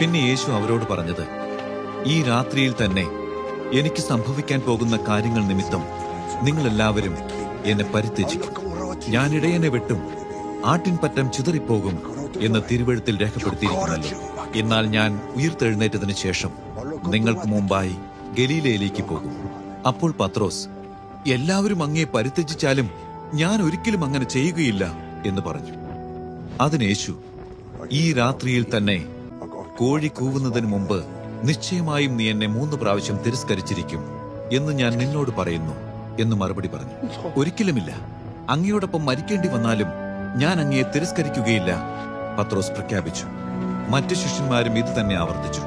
പിന്നെ യേശു അവരോട് പറഞ്ഞത് ഈ രാത്രിയിൽ തന്നെ എനിക്ക് സംഭവിക്കാൻ പോകുന്ന കാര്യങ്ങൾ നിമിത്തം നിങ്ങളെല്ലാവരും എന്നെ പരിത്യജിക്കും ഞാൻ ഇടയനെ വെട്ടും ആട്ടിൻപറ്റം ചിതറിപ്പോകും എന്ന് തിരുവഴുത്തിൽ രേഖപ്പെടുത്തിയിരിക്കുന്നല്ലോ എന്നാൽ ഞാൻ ഉയർത്തെഴുന്നേറ്റതിനു ശേഷം നിങ്ങൾക്ക് മുമ്പായി ഗലീലയിലേക്ക് പോകും അപ്പോൾ പത്രോസ് എല്ലാവരും അങ്ങേ പരിത്യജിച്ചാലും ഞാൻ ഒരിക്കലും അങ്ങനെ ചെയ്യുകയില്ല എന്ന് പറഞ്ഞു അതിന് യേശു ഈ രാത്രിയിൽ തന്നെ കോഴി കൂവുന്നതിന് മുമ്പ് നിശ്ചയമായും നീ എന്നെ മൂന്ന് പ്രാവശ്യം തിരസ്കരിച്ചിരിക്കും എന്ന് ഞാൻ നിന്നോട് പറയുന്നു എന്ന് മറുപടി പറഞ്ഞു ഒരിക്കലുമില്ല അങ്ങയോടൊപ്പം മരിക്കേണ്ടി വന്നാലും ഞാൻ അങ്ങയെ തിരസ്കരിക്കുകയില്ല പത്രോസ് പ്രഖ്യാപിച്ചു മറ്റു ശിഷ്യന്മാരും ഇത് തന്നെ ആവർത്തിച്ചു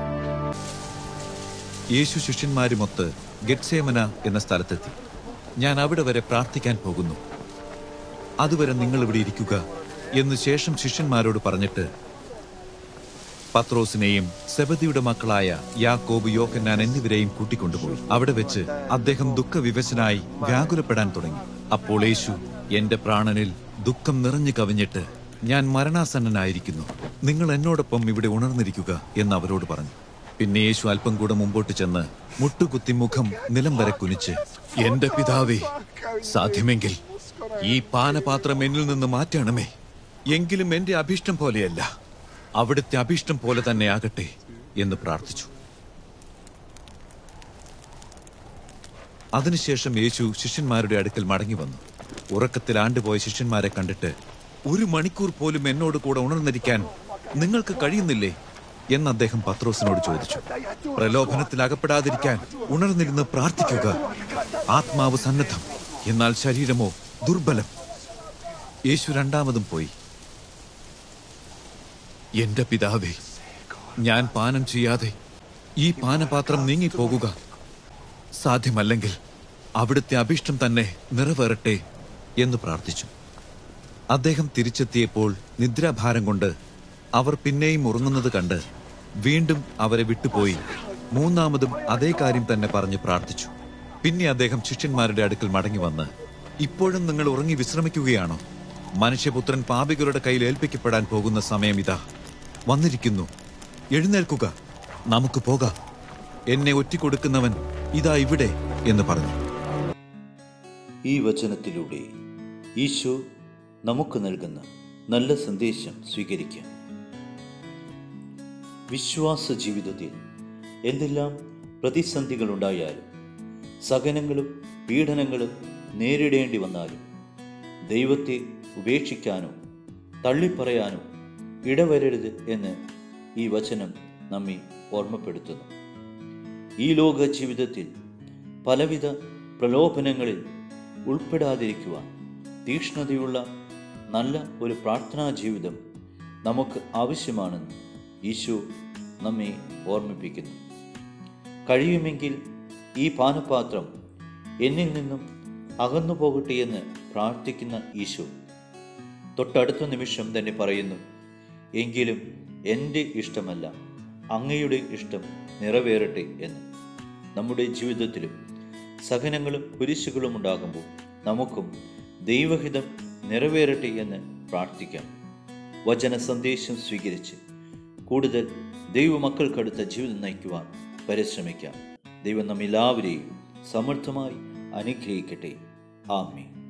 യേശു ശിഷ്യന്മാരുമൊത്ത് ഗെറ്റ്സേമന എന്ന സ്ഥലത്തെത്തി ഞാൻ അവിടെ വരെ പ്രാർത്ഥിക്കാൻ പോകുന്നു അതുവരെ നിങ്ങൾ ഇവിടെ ഇരിക്കുക എന്ന് ശേഷം ശിഷ്യന്മാരോട് പറഞ്ഞിട്ട് പത്രോസിനെയും സെബദിയുടെ മക്കളായ യാക്കോബ് യോഹന്നാൻ എന്നിവരെയും കൂട്ടിക്കൊണ്ടുപോയി അവിടെ വെച്ച് അദ്ദേഹം ദുഃഖവിവശനായി വ്യാകുലപ്പെടാൻ തുടങ്ങി അപ്പോൾ യേശു എന്റെ പ്രാണനിൽ ദുഃഖം നിറഞ്ഞു കവിഞ്ഞിട്ട് ഞാൻ മരണാസന്നനായിരിക്കുന്നു നിങ്ങൾ എന്നോടൊപ്പം ഇവിടെ ഉണർന്നിരിക്കുക എന്ന് അവരോട് പറഞ്ഞു പിന്നെ യേശു അല്പം കൂടെ മുമ്പോട്ട് ചെന്ന് മുട്ടുകുത്തി മുഖം നിലം വരെ കുനിച്ച് എന്റെ പിതാവേ സാധ്യമെങ്കിൽ ഈ പാനപാത്രം എന്നിൽ നിന്ന് മാറ്റണമേ എങ്കിലും എന്റെ അഭീഷ്ടം പോലെയല്ല അവിടുത്തെ അഭീഷ്ടം പോലെ തന്നെ ആകട്ടെ എന്ന് പ്രാർത്ഥിച്ചു അതിനുശേഷം യേശു ശിഷ്യന്മാരുടെ അടുക്കൽ മടങ്ങി വന്നു ഉറക്കത്തിൽ ആണ്ടുപോയ ശിഷ്യന്മാരെ കണ്ടിട്ട് ഒരു മണിക്കൂർ പോലും എന്നോട് കൂടെ ഉണർന്നിരിക്കാൻ നിങ്ങൾക്ക് കഴിയുന്നില്ലേ എന്ന് അദ്ദേഹം പത്രോസിനോട് ചോദിച്ചു പ്രലോഭനത്തിൽ അകപ്പെടാതിരിക്കാൻ ഉണർന്നിരുന്ന് പ്രാർത്ഥിക്കുക ആത്മാവ് സന്നദ്ധം എന്നാൽ ശരീരമോ ദുർബലം യേശു രണ്ടാമതും പോയി എന്റെ പിതാവേ ഞാൻ പാനം ചെയ്യാതെ ഈ പാനപാത്രം നീങ്ങിപ്പോകുക സാധ്യമല്ലെങ്കിൽ അവിടുത്തെ അഭിഷ്ടം തന്നെ നിറവേറട്ടെ എന്ന് പ്രാർത്ഥിച്ചു അദ്ദേഹം തിരിച്ചെത്തിയപ്പോൾ നിദ്രാഭാരം കൊണ്ട് അവർ പിന്നെയും ഉറങ്ങുന്നത് കണ്ട് വീണ്ടും അവരെ വിട്ടുപോയി മൂന്നാമതും അതേ കാര്യം തന്നെ പറഞ്ഞ് പ്രാർത്ഥിച്ചു പിന്നെ അദ്ദേഹം ശിഷ്യന്മാരുടെ അടുക്കൽ മടങ്ങി വന്ന് ഇപ്പോഴും നിങ്ങൾ ഉറങ്ങി വിശ്രമിക്കുകയാണോ മനുഷ്യപുത്രൻ പാപികളുടെ കയ്യിൽ ഏൽപ്പിക്കപ്പെടാൻ പോകുന്ന സമയം ഇതാ വന്നിരിക്കുന്നു എഴുന്നേൽക്കുക നമുക്ക് പോകാം എന്നെ ഒറ്റിക്കൊടുക്കുന്നവൻ ഇതാ ഇവിടെ എന്ന് പറഞ്ഞു ഈ വചനത്തിലൂടെ ഈശോ നമുക്ക് നൽകുന്ന നല്ല സന്ദേശം സ്വീകരിക്കാം വിശ്വാസ ജീവിതത്തിൽ എന്തെല്ലാം പ്രതിസന്ധികളുണ്ടായാലും സഹനങ്ങളും പീഡനങ്ങളും നേരിടേണ്ടി വന്നാലും ദൈവത്തെ ഉപേക്ഷിക്കാനോ തള്ളിപ്പറയാനോ ഇടവരരുത് എന്ന് ഈ വചനം നമ്മെ ഓർമ്മപ്പെടുത്തുന്നു ഈ ലോക ജീവിതത്തിൽ പലവിധ പ്രലോഭനങ്ങളിൽ ഉൾപ്പെടാതിരിക്കുവാൻ തീക്ഷ്ണതയുള്ള നല്ല ഒരു പ്രാർത്ഥനാ ജീവിതം നമുക്ക് ആവശ്യമാണെന്ന് ഈശോ നമ്മെ ഓർമ്മിപ്പിക്കുന്നു കഴിയുമെങ്കിൽ ഈ പാനപാത്രം എന്നിൽ നിന്നും അകന്നു പോകട്ടെ എന്ന് പ്രാർത്ഥിക്കുന്ന ഈശോ തൊട്ടടുത്ത നിമിഷം തന്നെ പറയുന്നു എങ്കിലും എൻ്റെ ഇഷ്ടമല്ല അങ്ങയുടെ ഇഷ്ടം നിറവേറട്ടെ എന്ന് നമ്മുടെ ജീവിതത്തിലും സഹനങ്ങളും കുരിശുകളും ഉണ്ടാകുമ്പോൾ നമുക്കും ദൈവഹിതം നിറവേറട്ടെ എന്ന് പ്രാർത്ഥിക്കാം വചന സന്ദേശം സ്വീകരിച്ച് കൂടുതൽ ദൈവമക്കൾക്കടുത്ത ജീവിതം നയിക്കുവാൻ പരിശ്രമിക്കാം ദൈവം നമ്മെല്ലാവരെയും സമർത്ഥമായി അനുഗ്രഹിക്കട്ടെ ആമേ